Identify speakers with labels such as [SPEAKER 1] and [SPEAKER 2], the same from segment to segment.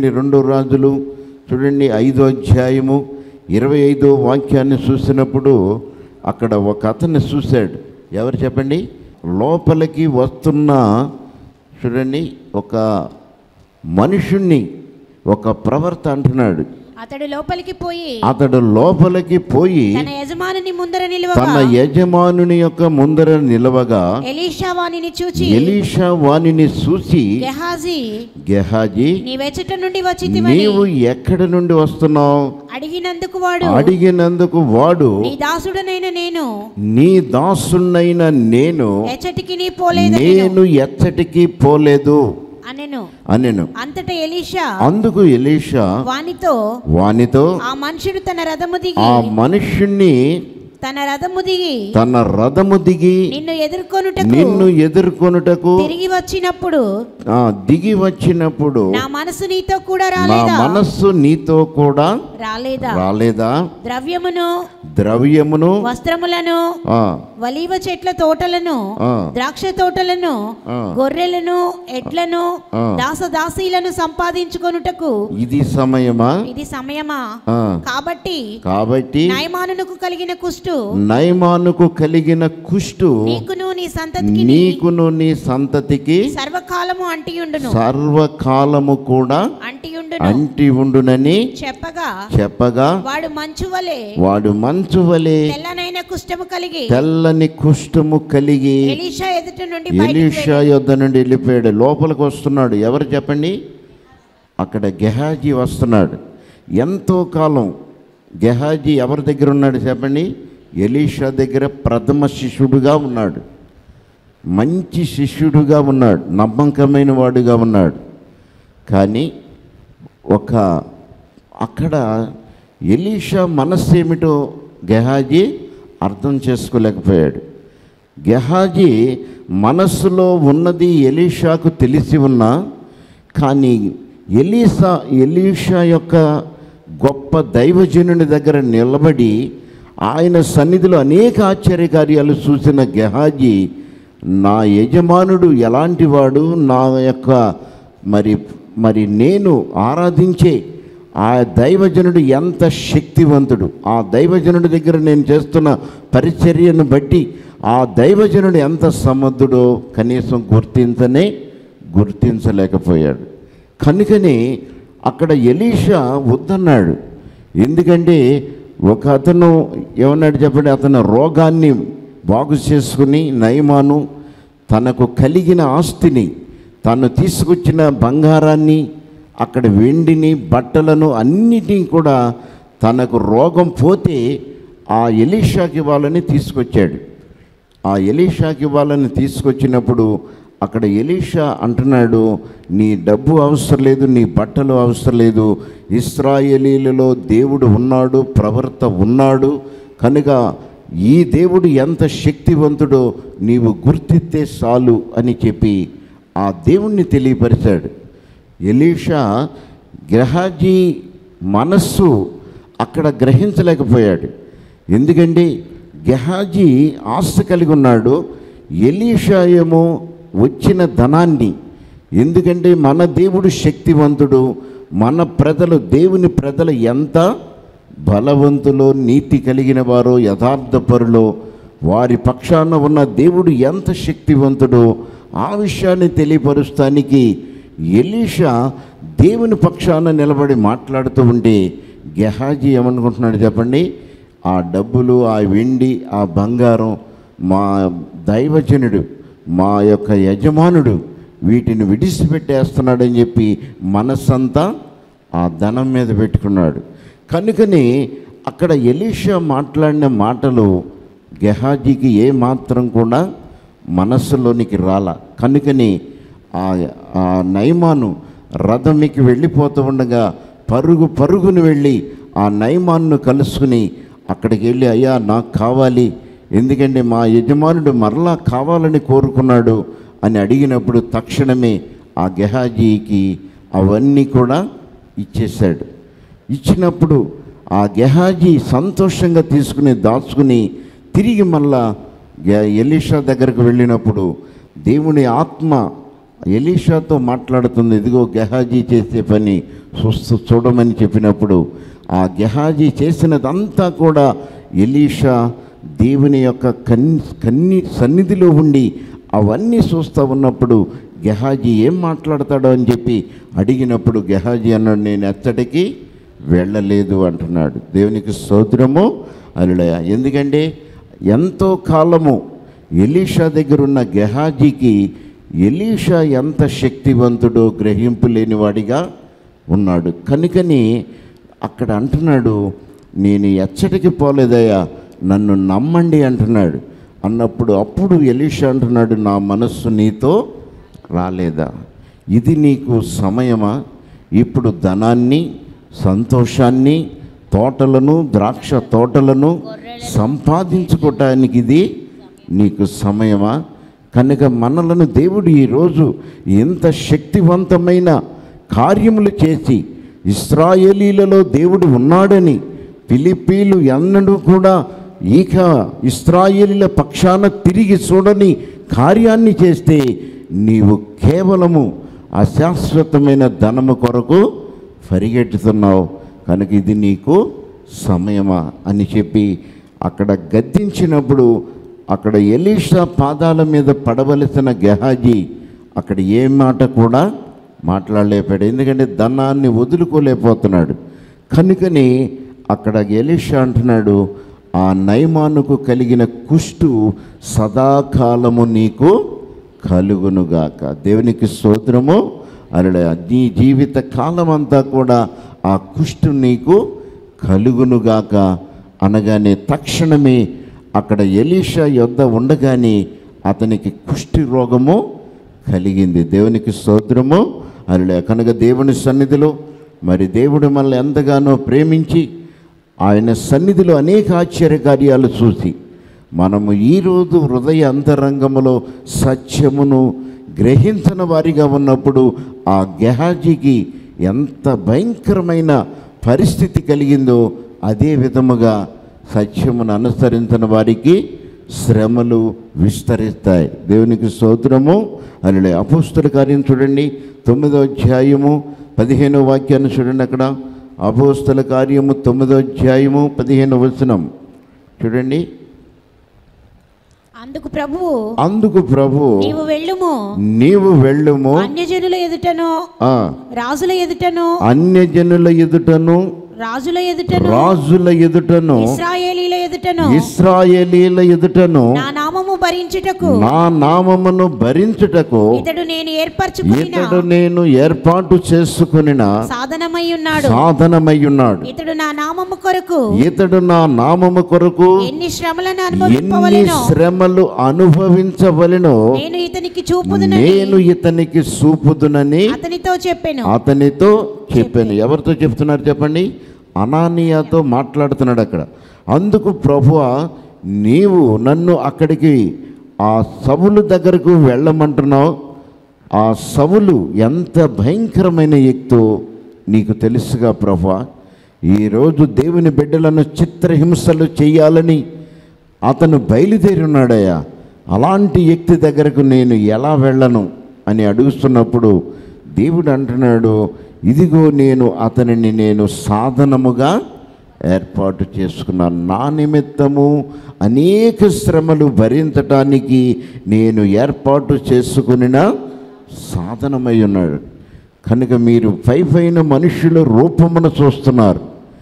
[SPEAKER 1] చూడండి రెండో రాజులు చూడండి ఐదో అధ్యాయము ఇరవై ఐదో వాక్యాన్ని చూసినప్పుడు అక్కడ ఒక అతన్ని చూశాడు ఎవరు చెప్పండి లోపలికి వస్తున్న చూడండి ఒక మనుషుణ్ణి ఒక ప్రవర్త అంటున్నాడు
[SPEAKER 2] అతడు లోపలికి పోయి
[SPEAKER 1] అతడు లోపలికి పోయి
[SPEAKER 2] తన యజమానుని ముందర
[SPEAKER 1] తన
[SPEAKER 2] నిలువగా
[SPEAKER 1] యజమానుని యొక్క ముందర నిలవగా
[SPEAKER 2] ఎలీషా వానిని చూచి
[SPEAKER 1] ఎలీషా వానిని చూసి
[SPEAKER 2] గెహాజీ
[SPEAKER 1] గెహాజీ
[SPEAKER 2] నీవెచ్చట నుండి వచ్చితివని
[SPEAKER 1] నీవు ఎక్కడి నుండి వస్తున్నావు
[SPEAKER 2] అడిగినందుకు వాడు
[SPEAKER 1] అడిగినందుకు వాడు
[SPEAKER 2] నీ దాసుడనైన నేను
[SPEAKER 1] నీ దాసునైన నేను
[SPEAKER 2] ఎచ్చటికి నీ పోలేదని
[SPEAKER 1] నేను ఎచ్చటికి పోలేదు
[SPEAKER 2] అనెను
[SPEAKER 1] అనెను
[SPEAKER 2] అంతట ఎలీషా
[SPEAKER 1] అందుకు ఎలీషా
[SPEAKER 2] వానితో
[SPEAKER 1] వానితో
[SPEAKER 2] ఆ మనుషుడు తన రథము దిగి
[SPEAKER 1] ఆ మనుష్యుణ్ణి
[SPEAKER 2] తన రథము దిగి
[SPEAKER 1] తన రథము దిగి
[SPEAKER 2] నిన్ను ఎదుర్కొనుటకు
[SPEAKER 1] నిన్ను ఎదుర్కొనుటకు
[SPEAKER 2] తిరిగి వచ్చినప్పుడు
[SPEAKER 1] ఆ, దిగి వచ్చినప్పుడు
[SPEAKER 2] నా మనసు నీతో కూడా
[SPEAKER 1] నా
[SPEAKER 2] రాలేదా
[SPEAKER 1] మనస్సు నీతో కూడా
[SPEAKER 2] రాలేదా
[SPEAKER 1] రాలేదా
[SPEAKER 2] ద్రవ్యమును
[SPEAKER 1] ద్రవ్యమును
[SPEAKER 2] వస్త్రములను
[SPEAKER 1] ఆ,
[SPEAKER 2] వలీవ చెట్ల తోటలను
[SPEAKER 1] ఆ.
[SPEAKER 2] ద్రాక్ష తోటలను
[SPEAKER 1] ఆ.
[SPEAKER 2] గొర్రెలను ఎడ్లను
[SPEAKER 1] ఆ.
[SPEAKER 2] దాసదాసీలను సంపాదించుకొనుటకు
[SPEAKER 1] ఇది సమయమా
[SPEAKER 2] ఇది సమయమా
[SPEAKER 1] ఆ,
[SPEAKER 2] కాబట్టి
[SPEAKER 1] కాబట్టి
[SPEAKER 2] నయమానునకు కలిగిన కుష్టు
[SPEAKER 1] నయమానుకు కలిగిన కుష్టు
[SPEAKER 2] నీకును నీ సంతతికి
[SPEAKER 1] నీకును నీ సంతతికి
[SPEAKER 2] సర్వకాలము అంటియుండును
[SPEAKER 1] సర్వకాలము కూడా
[SPEAKER 2] అంటియుండును
[SPEAKER 1] అంటి ఉండునని
[SPEAKER 2] చెప్పగా
[SPEAKER 1] చెప్పగా
[SPEAKER 2] వాడు మంచు వలె
[SPEAKER 1] వాడు మంచు వలె
[SPEAKER 2] తెల్లనైన కుష్టము కలిగి
[SPEAKER 1] తెల్లని కుష్ఠము కలిగి
[SPEAKER 2] ఎలీషా ఎదుట నుండి బయటికి
[SPEAKER 1] ఎలీషా యొద్ద నుండి వెళ్ళిపోయాడు లోపలికి వస్తున్నాడు ఎవరు చెప్పండి అక్కడ గెహాజీ వస్తున్నాడు ఎంతో కాలం గెహాజీ ఎవరి దగ్గర ఉన్నాడు చెప్పండి ఎలీషా దగ్గర ప్రథమ శిష్యుడుగా ఉన్నాడు మంచి శిష్యుడుగా ఉన్నాడు నమ్మకమైన వాడుగా ఉన్నాడు కానీ ఒక అక్కడ ఎలీషా మనస్సు ఏమిటో గెహాజీ అర్థం చేసుకోలేకపోయాడు గెహాజీ మనస్సులో ఉన్నది ఎలీషాకు తెలిసి ఉన్నా కానీ ఎలీసా ఎలీషా యొక్క గొప్ప దైవజనుని దగ్గర నిలబడి ఆయన సన్నిధిలో అనేక ఆశ్చర్యకార్యాలు చూసిన గెహాజీ నా యజమానుడు ఎలాంటి వాడు నా యొక్క మరి మరి నేను ఆరాధించే ఆ దైవజనుడు ఎంత శక్తివంతుడు ఆ దైవజనుడి దగ్గర నేను చేస్తున్న పరిచర్యను బట్టి ఆ దైవజనుడు ఎంత సమర్థుడో కనీసం గుర్తించనే గుర్తించలేకపోయాడు కనుకనే అక్కడ ఎలీషా వద్దన్నాడు ఎందుకంటే ఒక అతను ఏమన్నాడు చెప్పండి అతను రోగాన్ని బాగు చేసుకుని నయమాను తనకు కలిగిన ఆస్తిని తను తీసుకొచ్చిన బంగారాన్ని అక్కడ వెండిని బట్టలను అన్నిటినీ కూడా తనకు రోగం పోతే ఆ ఎలీషాకి ఇవ్వాలని తీసుకొచ్చాడు ఆ ఎలీషాకి ఇవ్వాలని తీసుకొచ్చినప్పుడు అక్కడ ఎలీషా అంటున్నాడు నీ డబ్బు అవసరం లేదు నీ బట్టలు అవసరం లేదు ఇస్రాయేలీలలో దేవుడు ఉన్నాడు ప్రవర్త ఉన్నాడు కనుక ఈ దేవుడు ఎంత శక్తివంతుడో నీవు గుర్తిస్తే చాలు అని చెప్పి ఆ దేవుణ్ణి తెలియపరిచాడు ఎలీషా గ్రహాజీ మనస్సు అక్కడ గ్రహించలేకపోయాడు ఎందుకంటే గెహాజీ ఆస్తి కలిగి ఉన్నాడు ఎలీషా ఏమో వచ్చిన ధనాన్ని ఎందుకంటే మన దేవుడు శక్తివంతుడు మన ప్రజలు దేవుని ప్రజలు ఎంత బలవంతులో నీతి కలిగిన వారో యథార్థపరులో వారి పక్షాన ఉన్న దేవుడు ఎంత శక్తివంతుడో ఆ విషయాన్ని తెలియపరుస్తానికి ఎలీషా దేవుని పక్షాన నిలబడి మాట్లాడుతూ ఉంటే గెహాజీ ఏమనుకుంటున్నాడు చెప్పండి ఆ డబ్బులు ఆ వెండి ఆ బంగారం మా దైవజనుడు మా యొక్క యజమానుడు వీటిని విడిచిపెట్టేస్తున్నాడని చెప్పి మనస్సంతా ఆ ధనం మీద పెట్టుకున్నాడు కనుకని అక్కడ ఎలీషా మాట్లాడిన మాటలు గెహాజీకి ఏ మాత్రం కూడా మనస్సులోనికి రాల కనుకని ఆ ఆ నయమాను రథమికి వెళ్ళిపోతూ ఉండగా పరుగు పరుగును వెళ్ళి ఆ నయమాన్ను కలుసుకుని అక్కడికి వెళ్ళి అయ్యా నాకు కావాలి ఎందుకంటే మా యజమానుడు మరలా కావాలని కోరుకున్నాడు అని అడిగినప్పుడు తక్షణమే ఆ గెహాజీకి అవన్నీ కూడా ఇచ్చేశాడు ఇచ్చినప్పుడు ఆ గెహాజీ సంతోషంగా తీసుకుని దాచుకుని తిరిగి మళ్ళా గె- ఎలీషా దగ్గరకు వెళ్ళినప్పుడు దేవుని ఆత్మ ఎలీషాతో మాట్లాడుతుంది ఇదిగో గెహాజీ చేసే పని చూస్తూ చూడమని చెప్పినప్పుడు ఆ గెహాజీ చేసినదంతా కూడా ఎలీషా దేవుని యొక్క కన్ కన్ని సన్నిధిలో ఉండి అవన్నీ చూస్తూ ఉన్నప్పుడు గెహాజీ ఏం మాట్లాడతాడో అని చెప్పి అడిగినప్పుడు గెహాజీ అన్నాడు నేను ఎచ్చటికి వెళ్ళలేదు అంటున్నాడు దేవునికి స్తోత్రము అల్లుడయ ఎందుకంటే ఎంతో కాలము ఎలీషా దగ్గర ఉన్న గెహాజీకి ఎలీషా ఎంత శక్తివంతుడో గ్రహింపు లేనివాడిగా ఉన్నాడు కనుకని అక్కడ అంటున్నాడు నేను ఎచ్చటికి పోలేదయ్యా నన్ను నమ్మండి అంటున్నాడు అన్నప్పుడు అప్పుడు ఎలీషా అంటున్నాడు నా మనస్సు నీతో రాలేదా ఇది నీకు సమయమా ఇప్పుడు ధనాన్ని సంతోషాన్ని తోటలను ద్రాక్ష తోటలను సంపాదించుకోవటానికి ఇది నీకు సమయమా కనుక మనలను దేవుడు ఈరోజు ఎంత శక్తివంతమైన కార్యములు చేసి ఇస్రాయేలీలలో దేవుడు ఉన్నాడని ఫిలిప్పీలు ఎన్నడూ కూడా ఇక ఇస్రాయేలీల పక్షాన తిరిగి చూడని కార్యాన్ని చేస్తే నీవు కేవలము అశాశ్వతమైన ధనము కొరకు పరిగెట్టుతున్నావు కనుక ఇది నీకు సమయమా అని చెప్పి అక్కడ గద్దించినప్పుడు అక్కడ ఎలీషా పాదాల మీద పడవలసిన గెహాజీ అక్కడ ఏ మాట కూడా మాట్లాడలేపాడు ఎందుకంటే ధనాన్ని వదులుకోలేకపోతున్నాడు కనుకని అక్కడ ఎలీషా అంటున్నాడు ఆ నయమానుకు కలిగిన కుష్టు సదాకాలము నీకు కలుగునుగాక దేవునికి స్తోత్రము అలా నీ జీవిత కాలం అంతా కూడా ఆ కుష్టు నీకు కలుగునుగాక అనగానే తక్షణమే అక్కడ ఎలీషా యొద్ద ఉండగానే అతనికి కుష్టి రోగము కలిగింది దేవునికి స్తోత్రము అలా కనుక దేవుని సన్నిధిలో మరి దేవుడు మనల్ని ఎంతగానో ప్రేమించి ఆయన సన్నిధిలో అనేక ఆశ్చర్య కార్యాలు చూసి మనము ఈరోజు హృదయ అంతరంగములో సత్యమును గ్రహించిన వారిగా ఉన్నప్పుడు ఆ గెహాజీకి ఎంత భయంకరమైన పరిస్థితి కలిగిందో అదే విధముగా సత్యమును అనుసరించిన వారికి శ్రమలు విస్తరిస్తాయి దేవునికి స్తోత్రము అలా అపుస్తుల కార్యం చూడండి తొమ్మిదో అధ్యాయము పదిహేనో వాక్యాన్ని చూడండి అక్కడ అపోస్తల కార్యము తొమ్మిదో అధ్యాయము పదిహేను వచనం చూడండి
[SPEAKER 2] అందుకు ప్రభువు
[SPEAKER 1] అందుకు ప్రభు
[SPEAKER 2] నీవు వెళ్ళుము
[SPEAKER 1] నీవు వెళ్ళుము
[SPEAKER 2] అన్యజనుల ఎదుటను
[SPEAKER 1] ఆ,
[SPEAKER 2] రాజుల ఎదుటను
[SPEAKER 1] అన్యజనుల ఎదుటను
[SPEAKER 2] రాజుల ఎదుటను
[SPEAKER 1] రాజుల ఎదుటను
[SPEAKER 2] ఇస్రాయేలీల ఎదుటను
[SPEAKER 1] ఇస్రాయేలీల ఎదుటను
[SPEAKER 2] నా నామము భరించుటకు
[SPEAKER 1] నా నామమును భరించుటకు
[SPEAKER 2] ఇతడు నేను ఏర్పరచుకున్న
[SPEAKER 1] ఇతడు నేను ఏర్పాటు చేసుకునిన
[SPEAKER 2] సాధనమై ఉన్నాడు
[SPEAKER 1] సాధనమై ఉన్నాడు
[SPEAKER 2] ఇతడు నా నామము కొరకు
[SPEAKER 1] ఇతడు నా నామము కొరకు
[SPEAKER 2] ఎన్ని శ్రమలను
[SPEAKER 1] ఎన్ని
[SPEAKER 2] అనుభవింపవలెనో
[SPEAKER 1] శ్రమలు అనుభవించవలెనో
[SPEAKER 2] నేను ఇతనికి చూపుదునని
[SPEAKER 1] నేను ఇతనికి చూపుదునని
[SPEAKER 2] అతనితో చెప్పాను
[SPEAKER 1] అతనితో చెప్పాను ఎవరితో చెప్తున్నారు చెప్పండి అనానియాతో మాట్లాడుతున్నాడు అక్కడ అందుకు ప్రభువా నీవు నన్ను అక్కడికి ఆ సవులు దగ్గరకు వెళ్ళమంటున్నావు ఆ సవులు ఎంత భయంకరమైన వ్యక్తో నీకు తెలుసుగా ప్రభువా ఈరోజు దేవుని బిడ్డలను చిత్రహింసలు చేయాలని అతను బయలుదేరి ఉన్నాడయ్యా అలాంటి వ్యక్తి దగ్గరకు నేను ఎలా వెళ్ళను అని అడుగుతున్నప్పుడు దేవుడు అంటున్నాడు ఇదిగో నేను అతనిని నేను సాధనముగా ఏర్పాటు చేసుకున్నాను నా నిమిత్తము అనేక శ్రమలు భరించటానికి నేను ఏర్పాటు చేసుకునిన సాధనమై ఉన్నాడు కనుక మీరు పై పైన మనుషుల రూపమును చూస్తున్నారు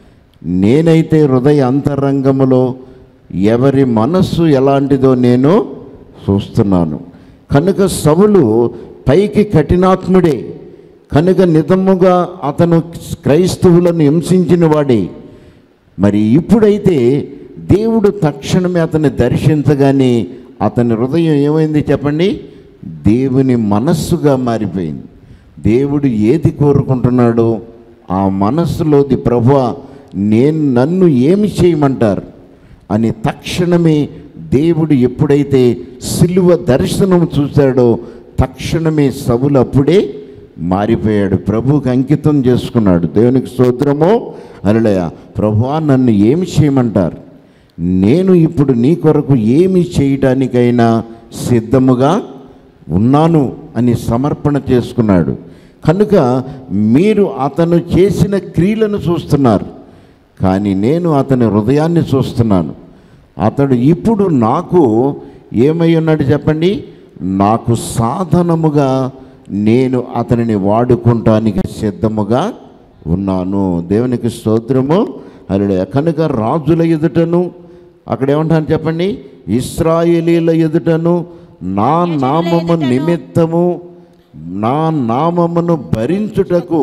[SPEAKER 1] నేనైతే హృదయ అంతరంగములో ఎవరి మనస్సు ఎలాంటిదో నేను చూస్తున్నాను కనుక సవులు పైకి కఠినాత్ముడే కనుక నిజముగా అతను క్రైస్తవులను హింసించిన వాడే మరి ఇప్పుడైతే దేవుడు తక్షణమే అతన్ని దర్శించగానే అతని హృదయం ఏమైంది చెప్పండి దేవుని మనస్సుగా మారిపోయింది దేవుడు ఏది కోరుకుంటున్నాడో ఆ మనస్సులోది ప్రభు నేను నన్ను ఏమి చేయమంటారు అని తక్షణమే దేవుడు ఎప్పుడైతే సిలువ దర్శనం చూశాడో తక్షణమే సవులు అప్పుడే మారిపోయాడు ప్రభువుకి అంకితం చేసుకున్నాడు దేవునికి స్తోత్రమో అలలయ ప్రభువా నన్ను ఏమి చేయమంటారు నేను ఇప్పుడు నీ కొరకు ఏమి చేయటానికైనా సిద్ధముగా ఉన్నాను అని సమర్పణ చేసుకున్నాడు కనుక మీరు అతను చేసిన క్రియలను చూస్తున్నారు కానీ నేను అతని హృదయాన్ని చూస్తున్నాను అతడు ఇప్పుడు నాకు ఏమై ఉన్నాడు చెప్పండి నాకు సాధనముగా నేను అతనిని వాడుకుంటానికి సిద్ధముగా ఉన్నాను దేవునికి స్తోత్రము అలా కనుక రాజుల ఎదుటను అక్కడ ఏమంటాను చెప్పండి ఇస్రాయేలీల ఎదుటను నా నామము నిమిత్తము నా నామమును భరించుటకు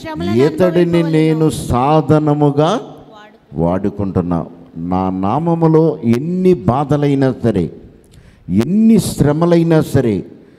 [SPEAKER 1] ఇతడిని నేను సాధనముగా వాడుకుంటున్నా నా నామములో ఎన్ని బాధలైనా సరే ఎన్ని శ్రమలైనా సరే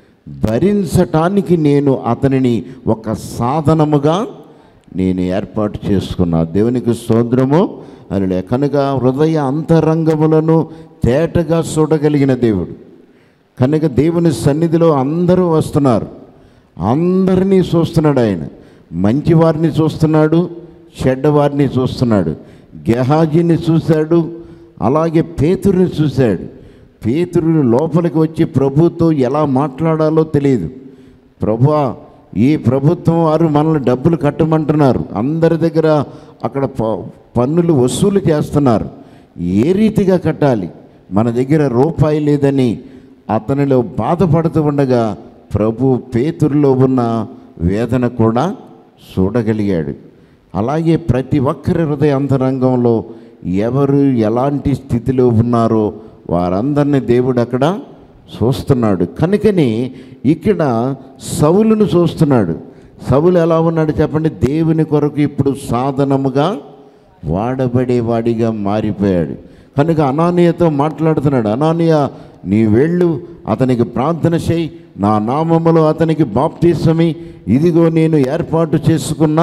[SPEAKER 1] భరించటానికి నేను అతనిని ఒక సాధనముగా నేను ఏర్పాటు చేసుకున్నా దేవునికి సోదరము అని కనుక హృదయ అంతరంగములను తేటగా చూడగలిగిన దేవుడు కనుక దేవుని సన్నిధిలో అందరూ వస్తున్నారు అందరినీ చూస్తున్నాడు ఆయన మంచివారిని చూస్తున్నాడు చెడ్డవారిని చూస్తున్నాడు గెహాజీని చూశాడు అలాగే పేతురుని చూశాడు పేతురుని లోపలికి వచ్చి ప్రభుతో ఎలా మాట్లాడాలో తెలియదు ప్రభువా ఈ ప్రభుత్వం వారు మనల్ని డబ్బులు కట్టమంటున్నారు అందరి దగ్గర అక్కడ ప- పన్నులు వసూలు చేస్తున్నారు ఏ రీతిగా కట్టాలి మన దగ్గర రూపాయి లేదని అతనిలో బాధపడుతూ ఉండగా ప్రభు పేతురులో ఉన్న వేదన కూడా చూడగలిగాడు అలాగే ప్రతి ఒక్కరి హృదయ అంతరంగంలో ఎవరు ఎలాంటి స్థితిలో ఉన్నారో వారందరినీ దేవుడు అక్కడ చూస్తున్నాడు కనుకని ఇక్కడ సౌలును చూస్తున్నాడు సౌలు ఎలా ఉన్నాడు చెప్పండి దేవుని కొరకు ఇప్పుడు సాధనముగా వాడబడేవాడిగా మారిపోయాడు కనుక అనానీయతో మాట్లాడుతున్నాడు అనానీయ నీ వెళ్ళు అతనికి ప్రార్థన చేయి నా నామములో అతనికి బాప్తీసమి ఇదిగో నేను ఏర్పాటు చేసుకున్న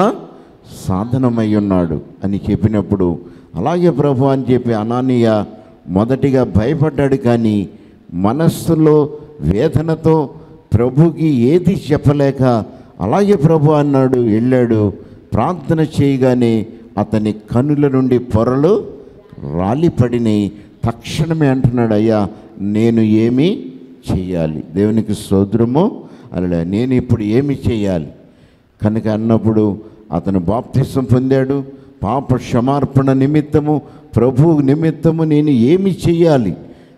[SPEAKER 1] సాధనమై ఉన్నాడు అని చెప్పినప్పుడు అలాగే ప్రభు అని చెప్పి అనానీయ మొదటిగా భయపడ్డాడు కానీ మనస్సులో వేదనతో ప్రభుకి ఏది చెప్పలేక అలాగే ప్రభు అన్నాడు వెళ్ళాడు ప్రార్థన చేయగానే అతని కనుల నుండి పొరలు రాలిపడినాయి తక్షణమే అంటున్నాడు అయ్యా నేను ఏమి చేయాలి దేవునికి సోదరము అలా నేను ఇప్పుడు ఏమి చేయాలి కనుక అన్నప్పుడు అతను బాప్తిసం పొందాడు పాప క్షమార్పణ నిమిత్తము ప్రభు నిమిత్తము నేను ఏమి చేయాలి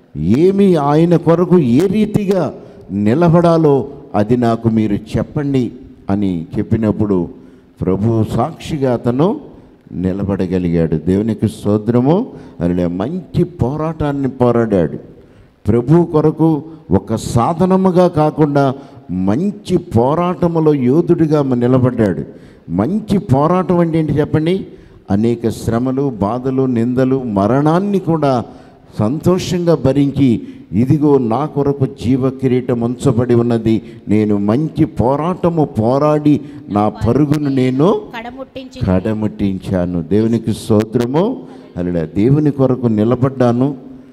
[SPEAKER 1] ఏమి ఆయన కొరకు ఏ రీతిగా నిలబడాలో అది నాకు మీరు చెప్పండి అని చెప్పినప్పుడు ప్రభు సాక్షిగా అతను నిలబడగలిగాడు దేవునికి స్తోత్రము అలా మంచి పోరాటాన్ని పోరాడాడు ప్రభు కొరకు ఒక సాధనముగా కాకుండా మంచి పోరాటములో యోధుడిగా నిలబడ్డాడు మంచి పోరాటం అంటే ఏంటి చెప్పండి అనేక శ్రమలు బాధలు నిందలు మరణాన్ని కూడా సంతోషంగా భరించి ఇదిగో నా కొరకు జీవ కిరీటం ఉంచబడి ఉన్నది నేను మంచి పోరాటము పోరాడి నా పరుగును నేను
[SPEAKER 2] కడముట్టించి
[SPEAKER 1] కడముట్టించాను దేవునికి స్తోత్రము అలా దేవుని కొరకు నిలబడ్డాను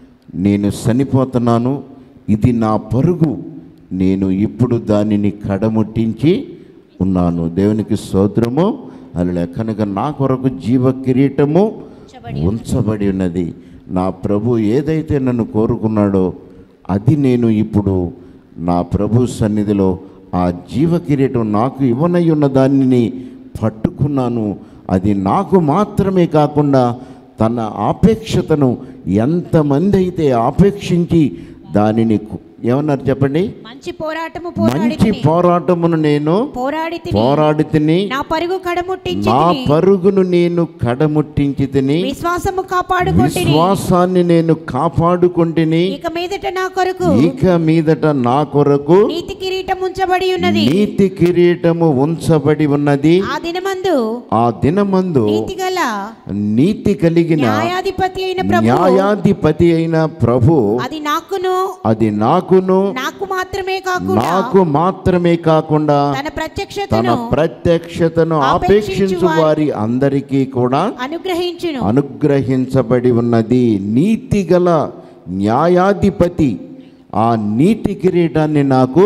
[SPEAKER 1] నేను చనిపోతున్నాను ఇది నా పరుగు నేను ఇప్పుడు దానిని కడముట్టించి ఉన్నాను దేవునికి స్తోత్రము అలా కనుక నా కొరకు జీవ కిరీటము ఉంచబడి ఉన్నది నా ప్రభు ఏదైతే నన్ను కోరుకున్నాడో అది నేను ఇప్పుడు నా ప్రభు సన్నిధిలో ఆ జీవ కిరీటం నాకు ఇవ్వనై ఉన్న దానిని పట్టుకున్నాను అది నాకు మాత్రమే కాకుండా తన ఆపేక్షతను ఎంతమంది అయితే ఆపేక్షించి దానిని కు- ఏమన్నారు చెప్పండి
[SPEAKER 2] మంచి పోరాటము పోరాడి
[SPEAKER 1] మంచి పోరాటమును నేను
[SPEAKER 2] పోరాడి
[SPEAKER 1] పోరాడి తిని
[SPEAKER 2] నా పరుగు కడముట్టించి
[SPEAKER 1] నా పరుగును నేను కడముట్టించి తిని
[SPEAKER 2] విశ్వాసము కాపాడుకుంటుని
[SPEAKER 1] విశ్వాసాన్ని నేను కాపాడుకుంటుని
[SPEAKER 2] ఇక మీదట నా కొరకు
[SPEAKER 1] ఇక మీదట నా కొరకు
[SPEAKER 2] నీతి కిరీటం ఉంచబడి ఉన్నది
[SPEAKER 1] నీతి కిరీటము ఉంచబడి ఉన్నది
[SPEAKER 2] ఆ దినమందు
[SPEAKER 1] ఆ దినమందు
[SPEAKER 2] నీతి గల
[SPEAKER 1] నీతి కలిగిన
[SPEAKER 2] న్యాయాధిపతి అయిన ప్రభు
[SPEAKER 1] న్యాయాధిపతి అయిన ప్రభు
[SPEAKER 2] అది నాకును
[SPEAKER 1] అది నాకును
[SPEAKER 2] నాకు మాత్రమే కాకుండా
[SPEAKER 1] నాకు మాత్రమే కాకుండా
[SPEAKER 2] తన
[SPEAKER 1] తన
[SPEAKER 2] ప్రత్యక్షతను
[SPEAKER 1] ప్రత్యక్షతను
[SPEAKER 2] ఆపేక్షించు
[SPEAKER 1] ఆపేక్షించు వారి అందరికీ కూడా
[SPEAKER 2] అనుగ్రహించును
[SPEAKER 1] అనుగ్రహించబడి ఉన్నది నీతి గల న్యాయాధిపతి ఆ నీతి కిరీటాన్ని నాకు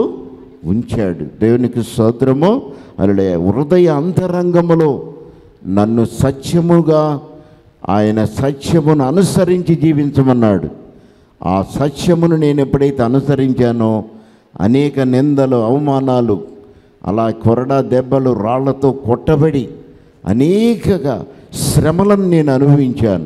[SPEAKER 1] ఉంచాడు దేవునికి స్తోత్రము అలా హృదయ అంతరంగములో నన్ను సత్యముగా ఆయన సత్యమును అనుసరించి జీవించమన్నాడు ఆ సత్యమును నేను ఎప్పుడైతే అనుసరించానో అనేక నిందలు అవమానాలు అలా కొరడా దెబ్బలు రాళ్లతో కొట్టబడి అనేకగా శ్రమలను నేను అనుభవించాను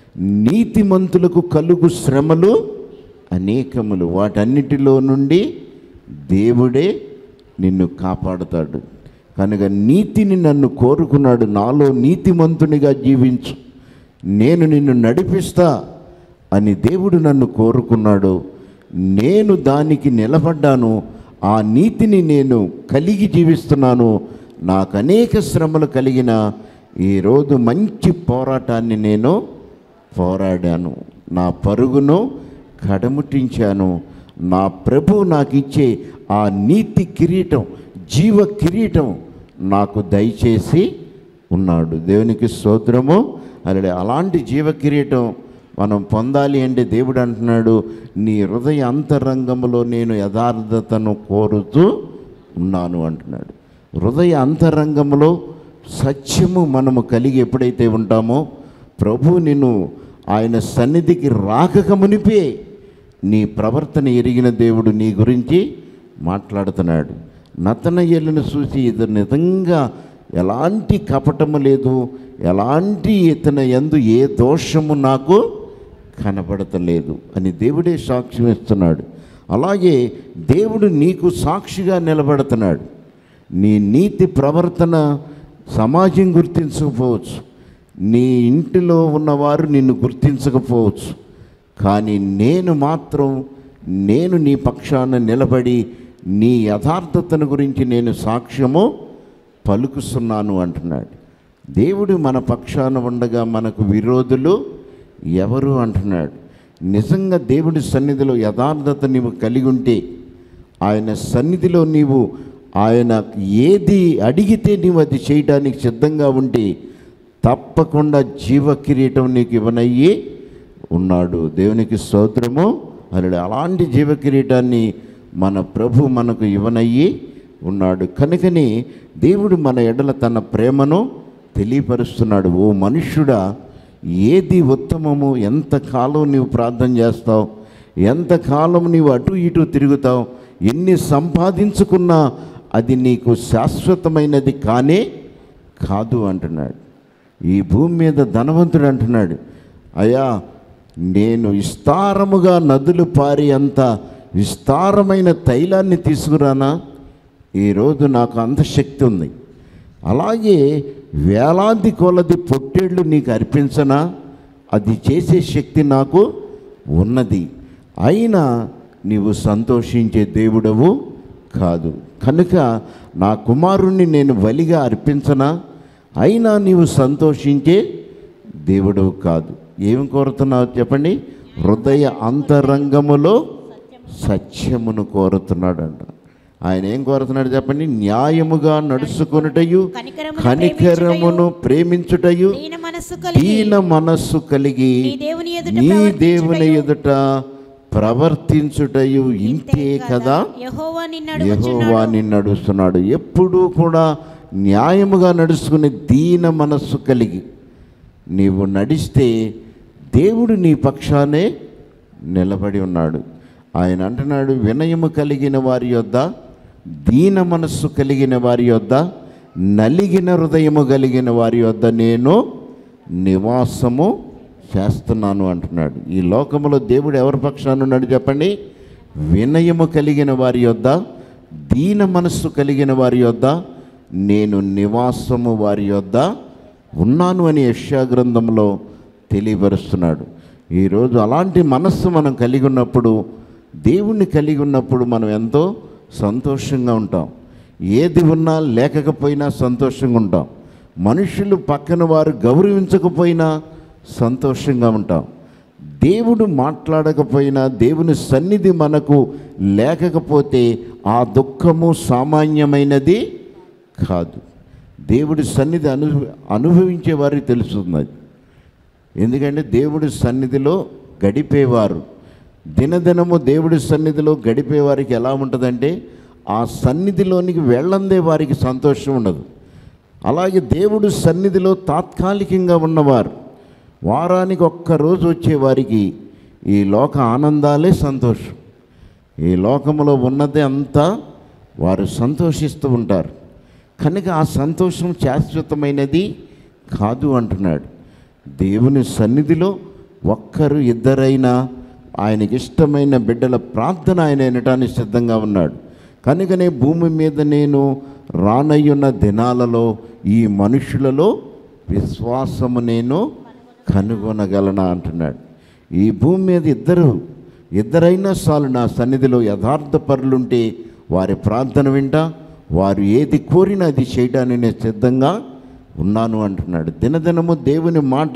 [SPEAKER 1] నీతిమంతులకు కలుగు శ్రమలు అనేకములు వాటన్నిటిలో నుండి దేవుడే నిన్ను కాపాడుతాడు కనుక నీతిని నన్ను కోరుకున్నాడు నాలో నీతిమంతునిగా జీవించు నేను నిన్ను నడిపిస్తా అని దేవుడు నన్ను కోరుకున్నాడు నేను దానికి నిలబడ్డాను ఆ నీతిని నేను కలిగి జీవిస్తున్నాను నాకు అనేక శ్రమలు కలిగిన ఈరోజు మంచి పోరాటాన్ని నేను పోరాడాను నా పరుగును కడముట్టించాను నా ప్రభు నాకు ఇచ్చే ఆ నీతి కిరీటం జీవ కిరీటం నాకు దయచేసి ఉన్నాడు దేవునికి స్తోత్రము అలా అలాంటి జీవ కిరీటం మనం పొందాలి అంటే దేవుడు అంటున్నాడు నీ హృదయ అంతరంగంలో నేను యథార్థతను కోరుతూ ఉన్నాను అంటున్నాడు హృదయ అంతరంగంలో సత్యము మనము కలిగి ఎప్పుడైతే ఉంటామో ప్రభు నిన్ను ఆయన సన్నిధికి రాకక మునిపే నీ ప్రవర్తన ఎరిగిన దేవుడు నీ గురించి మాట్లాడుతున్నాడు నతనయ్యలను చూసి ఇది నిజంగా ఎలాంటి కపటము లేదు ఎలాంటి ఇతని ఎందు ఏ దోషము నాకు కనబడతలేదు అని దేవుడే సాక్ష్యం ఇస్తున్నాడు అలాగే దేవుడు నీకు సాక్షిగా నిలబడుతున్నాడు నీ నీతి ప్రవర్తన సమాజం గుర్తించకపోవచ్చు నీ ఇంటిలో ఉన్నవారు నిన్ను గుర్తించకపోవచ్చు కానీ నేను మాత్రం నేను నీ పక్షాన నిలబడి నీ యథార్థతను గురించి నేను సాక్ష్యము పలుకుస్తున్నాను అంటున్నాడు దేవుడు మన పక్షాన ఉండగా మనకు విరోధులు ఎవరు అంటున్నాడు నిజంగా దేవుడి సన్నిధిలో యథార్థత నీవు కలిగి ఉంటే ఆయన సన్నిధిలో నీవు ఆయన ఏది అడిగితే నీవు అది చేయడానికి సిద్ధంగా ఉంటే తప్పకుండా జీవ కిరీటం నీకు ఇవ్వనయ్యి ఉన్నాడు దేవునికి స్తోత్రము అలా అలాంటి జీవ కిరీటాన్ని మన ప్రభు మనకు ఇవ్వనయ్యి ఉన్నాడు కనుకని దేవుడు మన ఎడల తన ప్రేమను తెలియపరుస్తున్నాడు ఓ మనుష్యుడా ఏది ఉత్తమము ఎంతకాలం నీవు ప్రార్థన చేస్తావు ఎంతకాలం నీవు అటు ఇటు తిరుగుతావు ఎన్ని సంపాదించుకున్నా అది నీకు శాశ్వతమైనది కానే కాదు అంటున్నాడు ఈ భూమి మీద ధనవంతుడు అంటున్నాడు అయ్యా నేను విస్తారముగా నదులు పారి అంత విస్తారమైన తైలాన్ని తీసుకురానా ఈరోజు నాకు అంత శక్తి ఉంది అలాగే వేలాది కొలది పొట్టేళ్ళు నీకు అర్పించనా అది చేసే శక్తి నాకు ఉన్నది అయినా నీవు సంతోషించే దేవుడవు కాదు కనుక నా కుమారుణ్ణి నేను బలిగా అర్పించనా అయినా నీవు సంతోషించే దేవుడవు కాదు ఏం కోరుతున్నావు చెప్పండి హృదయ అంతరంగములో సత్యమును కోరుతున్నాడంట ఆయన ఏం కోరుతున్నాడు చెప్పండి న్యాయముగా నడుచుకొనుటయు
[SPEAKER 2] కనికరమును
[SPEAKER 1] కనికరమును ప్రేమించుటయు
[SPEAKER 2] దీన మనస్సు కలిగి
[SPEAKER 1] దీన మనస్సు కలిగి
[SPEAKER 2] నీ దేవుని ఎదుట
[SPEAKER 1] నీ
[SPEAKER 2] ప్రవర్తించుటయు
[SPEAKER 1] దేవుని ఎదుట ప్రవర్తించుటయు ఇంతే కదా
[SPEAKER 2] యెహోవా నిన్ను
[SPEAKER 1] యెహోవా
[SPEAKER 2] అడుగుచున్నాడు
[SPEAKER 1] నిన్ను నడుస్తున్నాడు ఎప్పుడూ కూడా న్యాయముగా నడుచుకునే దీన మనస్సు కలిగి నీవు నడిస్తే దేవుడు నీ పక్షానే నిలబడి ఉన్నాడు ఆయన అంటున్నాడు వినయము కలిగిన వారి యొద్ద దీన మనస్సు కలిగిన వారి యొద్ద నలిగిన హృదయము కలిగిన వారి యొద్ద నేను నివాసము చేస్తున్నాను అంటున్నాడు ఈ లోకములో దేవుడు ఎవరి పక్షాన ఉన్నాడు చెప్పండి వినయము కలిగిన వారి యొద్ద దీన మనస్సు కలిగిన వారి యొద్ద నేను నివాసము వారి యొద్ద ఉన్నాను అని యెషయా గ్రంథంలో తెలియపరుస్తున్నాడు ఈరోజు అలాంటి మనస్సు మనం కలిగి ఉన్నప్పుడు దేవుణ్ణి కలిగి ఉన్నప్పుడు మనం ఎంతో సంతోషంగా ఉంటాం ఏది ఉన్నా లేకపోయినా సంతోషంగా ఉంటాం మనుషులు పక్కన వారు గౌరవించకపోయినా సంతోషంగా ఉంటాం దేవుడు మాట్లాడకపోయినా దేవుని సన్నిధి మనకు లేకపోతే ఆ దుఃఖము సామాన్యమైనది కాదు దేవుడి సన్నిధి అను అనుభవించే వారికి తెలుస్తుంది ఎందుకంటే దేవుడి సన్నిధిలో గడిపేవారు దినదినము దేవుడి సన్నిధిలో గడిపే వారికి ఎలా ఉంటుందంటే ఆ సన్నిధిలోనికి వెళ్ళందే వారికి సంతోషం ఉండదు అలాగే దేవుడు సన్నిధిలో తాత్కాలికంగా ఉన్నవారు వారానికి ఒక్క రోజు వచ్చే వారికి ఈ లోక ఆనందాలే సంతోషం ఈ లోకంలో ఉన్నదే అంతా వారు సంతోషిస్తూ ఉంటారు కనుక ఆ సంతోషం శాశ్వతమైనది కాదు అంటున్నాడు దేవుని సన్నిధిలో ఒక్కరు ఇద్దరైనా ఆయనకి ఇష్టమైన బిడ్డల ప్రార్థన ఆయన వినటానికి సిద్ధంగా ఉన్నాడు కనుకనే భూమి మీద నేను రానయ్యున్న దినాలలో ఈ మనుషులలో విశ్వాసము నేను కనుగొనగలనా అంటున్నాడు ఈ భూమి మీద ఇద్దరు ఇద్దరైనా చాలు నా సన్నిధిలో యథార్థ పరులుంటే వారి ప్రార్థన వింటా వారు ఏది కోరినా అది చేయడానికి నేను సిద్ధంగా ఉన్నాను అంటున్నాడు దినదినము దేవుని మాట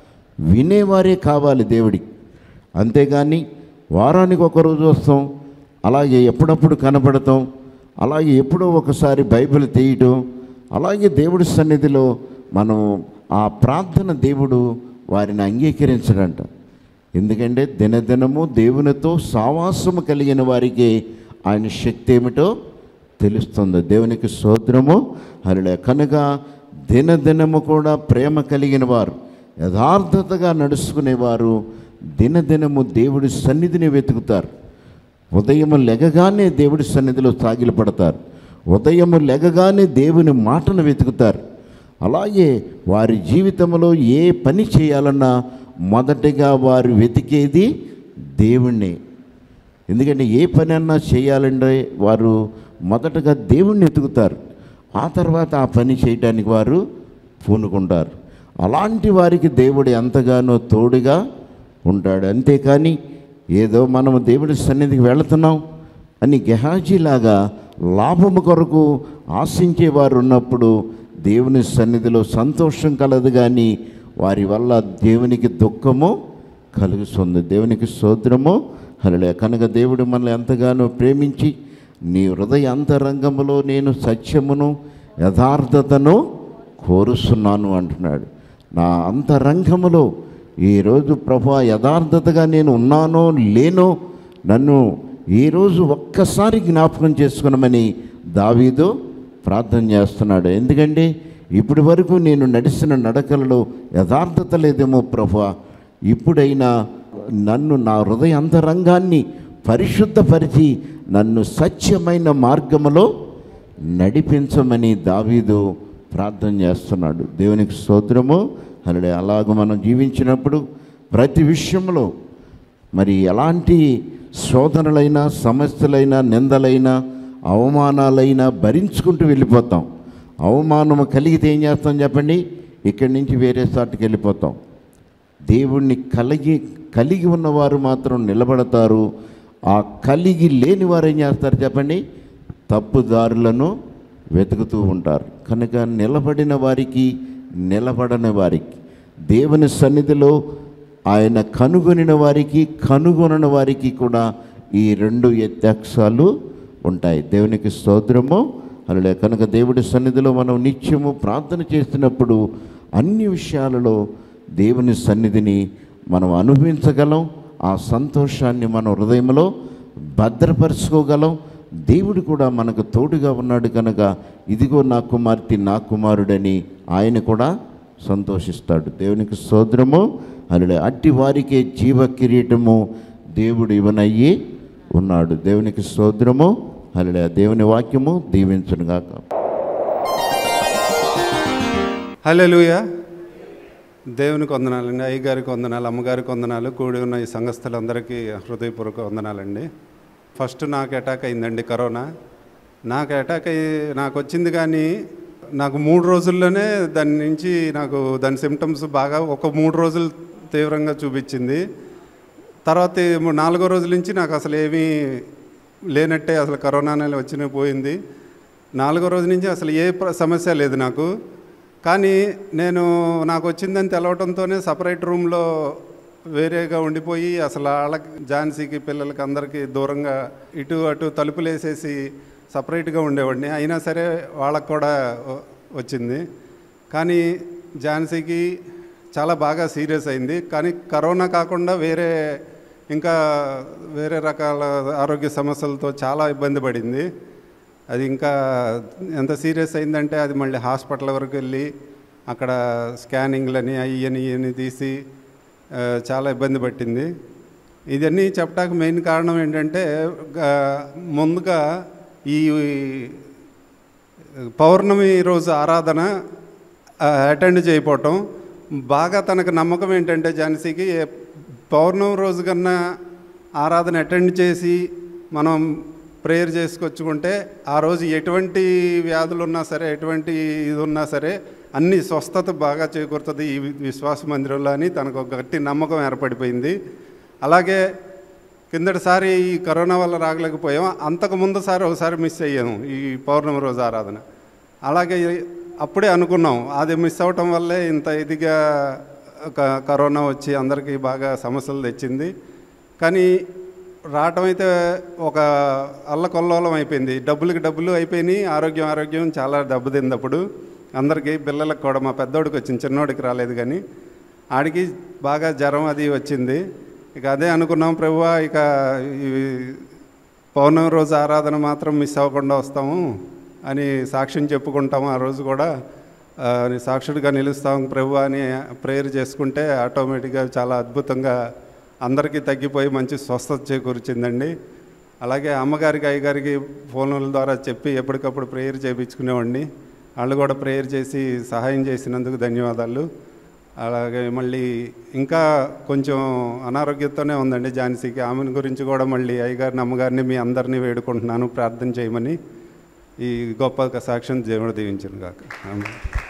[SPEAKER 1] వినేవారే కావాలి దేవుడికి అంతేగాని వారానికి ఒక రోజు వస్తాం అలాగే ఎప్పుడప్పుడు కనపడతాం అలాగే ఎప్పుడో ఒకసారి బైబిల్ తీయటం అలాగే దేవుడి సన్నిధిలో మనం ఆ ప్రార్థన దేవుడు వారిని అంగీకరించడంట ఎందుకంటే దినదినము దేవునితో సావాసము కలిగిన వారికి ఆయన శక్తి ఏమిటో తెలుస్తుంది దేవునికి సోదరము హరిలే కనుక దినదినము కూడా ప్రేమ కలిగిన వారు యథార్థతగా నడుచుకునేవారు దినదినము దేవుడి సన్నిధిని వెతుకుతారు ఉదయము లెగగానే దేవుడి సన్నిధిలో సాగిలపడతారు ఉదయము లెగగానే దేవుని మాటను వెతుకుతారు అలాగే వారి జీవితంలో ఏ పని చేయాలన్నా మొదటిగా వారు వెతికేది దేవుణ్ణి ఎందుకంటే ఏ పని అన్నా చేయాలంటే వారు మొదటగా దేవుణ్ణి ఎతుకుతారు ఆ తర్వాత ఆ పని చేయటానికి వారు పూనుకుంటారు అలాంటి వారికి దేవుడు ఎంతగానో తోడుగా ఉంటాడు అంతేకాని ఏదో మనము దేవుడి సన్నిధికి వెళుతున్నాం అని గెహాజీలాగా లాభము కొరకు ఆశించేవారు ఉన్నప్పుడు దేవుని సన్నిధిలో సంతోషం కలదు కానీ వారి వల్ల దేవునికి దుఃఖము కలుగుతుంది దేవునికి స్తోత్రము హలలే కనుక దేవుడు మనల్ని ఎంతగానో ప్రేమించి నీ హృదయ అంతరంగములో నేను సత్యమును యథార్థతను కోరుస్తున్నాను అంటున్నాడు నా అంతరంగములో ఈరోజు ప్రభు యథార్థతగా నేను ఉన్నానో లేనో నన్ను ఈరోజు ఒక్కసారి జ్ఞాపకం చేసుకున్నామని దావీదు ప్రార్థన చేస్తున్నాడు ఎందుకంటే ఇప్పటి వరకు నేను నడిచిన నడకలలో యథార్థత లేదేమో ప్రభు ఇప్పుడైనా నన్ను నా హృదయ అంతరంగాన్ని పరిశుద్ధపరిచి నన్ను సత్యమైన మార్గములో నడిపించమని దావీదు ప్రార్థన చేస్తున్నాడు దేవునికి స్తోత్రము అలా అలాగ మనం జీవించినప్పుడు ప్రతి విషయంలో మరి ఎలాంటి శోధనలైనా సమస్యలైనా నిందలైనా అవమానాలైనా భరించుకుంటూ వెళ్ళిపోతాం అవమానం కలిగితే ఏం చేస్తాం చెప్పండి ఇక్కడి నుంచి వేరే సాటికి వెళ్ళిపోతాం దేవుణ్ణి కలిగి కలిగి ఉన్నవారు మాత్రం నిలబడతారు ఆ కలిగి లేని వారు ఏం చేస్తారు చెప్పండి తప్పుదారులను వెతుకుతూ ఉంటారు కనుక నిలబడిన వారికి నిలబడని వారికి దేవుని సన్నిధిలో ఆయన కనుగొనిన వారికి కనుగొనని వారికి కూడా ఈ రెండు వ్యత్యాసాలు ఉంటాయి దేవునికి స్తోత్రము అలా కనుక దేవుడి సన్నిధిలో మనం నిత్యము ప్రార్థన చేస్తున్నప్పుడు అన్ని విషయాలలో దేవుని సన్నిధిని మనం అనుభవించగలం ఆ సంతోషాన్ని మన హృదయంలో భద్రపరుచుకోగలం దేవుడు కూడా మనకు తోడుగా ఉన్నాడు కనుక ఇదిగో నా కుమార్తె నా కుమారుడని ఆయన కూడా సంతోషిస్తాడు దేవునికి సోదరము అలా అట్టి వారికే జీవ కిరీటము దేవుడు ఇవనయ్యి ఉన్నాడు దేవునికి సోదరము అలా దేవుని వాక్యము దీవించునుగాక
[SPEAKER 3] హల్లెలూయ దేవునికి వందనాలండి అయ్యగారికి వందనాలు అమ్మగారికి వందనాలు కూడి ఉన్న ఈ సంఘస్థులందరికీ హృదయపూర్వక వందనాలండి ఫస్ట్ నాకు అటాక్ అయిందండి కరోనా నాకు అటాక్ అయ్యి నాకు వచ్చింది కానీ నాకు మూడు రోజుల్లోనే దాని నుంచి నాకు దాని సిమ్టమ్స్ బాగా ఒక మూడు రోజులు తీవ్రంగా చూపించింది తర్వాత ఈ మూ- నాలుగో రోజుల నుంచి నాకు అసలు ఏమీ లేనట్టే అసలు కరోనా అనేది వచ్చిన పోయింది నాలుగో రోజు నుంచి అసలు ఏ ప్ర- సమస్య లేదు నాకు కానీ నేను నాకు వచ్చిందని తెలవటంతోనే సపరేట్ రూమ్లో వేరేగా ఉండిపోయి అసలు వాళ్ళకి ఝాన్సీకి పిల్లలకి అందరికీ దూరంగా ఇటు అటు తలుపులు వేసేసి సపరేట్గా ఉండేవాడిని అయినా సరే వాళ్ళకు కూడా వ- వచ్చింది కానీ ఝాన్సీకి చాలా బాగా సీరియస్ అయింది కానీ కరోనా కాకుండా వేరే ఇంకా వేరే రకాల ఆరోగ్య సమస్యలతో చాలా ఇబ్బంది పడింది అది ఇంకా ఎంత సీరియస్ అయిందంటే అది మళ్ళీ హాస్పిటల్ వరకు వెళ్ళి అక్కడ స్కానింగ్లని అయ్యని ఇవని తీసి ఆ, చాలా ఇబ్బంది పట్టింది ఇదన్నీ చెప్పడానికి మెయిన్ కారణం ఏంటంటే గా- ముందుగా ఈ పౌర్ణమి రోజు ఆరాధన అటెండ్ చేయకపోవటం బాగా తనకు నమ్మకం ఏంటంటే ఝాన్సీకి ఏ- పౌర్ణమి రోజు కన్నా ఆరాధన అటెండ్ చేసి మనం ప్రేయర్ చేసుకొచ్చుకుంటే ఆ రోజు ఎటువంటి వ్యాధులు ఉన్నా సరే ఎటువంటి ఇది ఉన్నా సరే అన్ని స్వస్థత బాగా చేకూరుతుంది ఈ విశ్వాస మందిరంలో అని తనకు ఒక గట్టి నమ్మకం ఏర్పడిపోయింది అలాగే కిందటిసారి ఈ కరోనా వల్ల రాగలేకపోయాం అంతకు ముందు సారి ఒకసారి మిస్ అయ్యాము ఈ పౌర్ణమి రోజు ఆరాధన అలాగే అప్పుడే అనుకున్నాం అది మిస్ అవటం వల్లే ఇంత ఇదిగా క- కరోనా వచ్చి అందరికీ బాగా సమస్యలు తెచ్చింది కానీ రావటం అయితే ఒక అల్లకొల్లోలం అయిపోయింది డబ్బులకి డబ్బులు అయిపోయినాయి ఆరోగ్యం ఆరోగ్యం చాలా దెబ్బతింది అప్పుడు అందరికీ పిల్లలకు కూడా మా పెద్దోడికి వచ్చింది చిన్నోడికి రాలేదు కానీ ఆడికి బాగా జ్వరం అది వచ్చింది ఇక అదే అనుకున్నాం ప్రభువా ఇక ఈ పౌర్ణమి రోజు ఆరాధన మాత్రం మిస్ అవ్వకుండా వస్తాము అని సాక్ష్యం చెప్పుకుంటాము ఆ రోజు కూడా ఆ, సాక్షుడిగా నిలుస్తాం ప్రభు అని ప్రేయర్ చేసుకుంటే ఆటోమేటిక్గా చాలా అద్భుతంగా అందరికీ తగ్గిపోయి మంచి స్వస్థత చేకూర్చిందండి అలాగే అమ్మగారికి అయ్యగారికి ఫోన్ల ద్వారా చెప్పి ఎప్పటికప్పుడు ప్రేయర్ చేయించుకునేవాడిని వాళ్ళు కూడా ప్రేయర్ చేసి సహాయం చేసినందుకు ధన్యవాదాలు అలాగే మళ్ళీ ఇంకా కొంచెం అనారోగ్యంతోనే ఉందండి ఝాన్సీకి ఆమెను గురించి కూడా మళ్ళీ అయ్యగారిని అమ్మగారిని మీ అందరినీ వేడుకుంటున్నాను ప్రార్థన చేయమని ఈ గొప్ప సాక్ష్యం దేవుడు దీవించను కాక ఆమె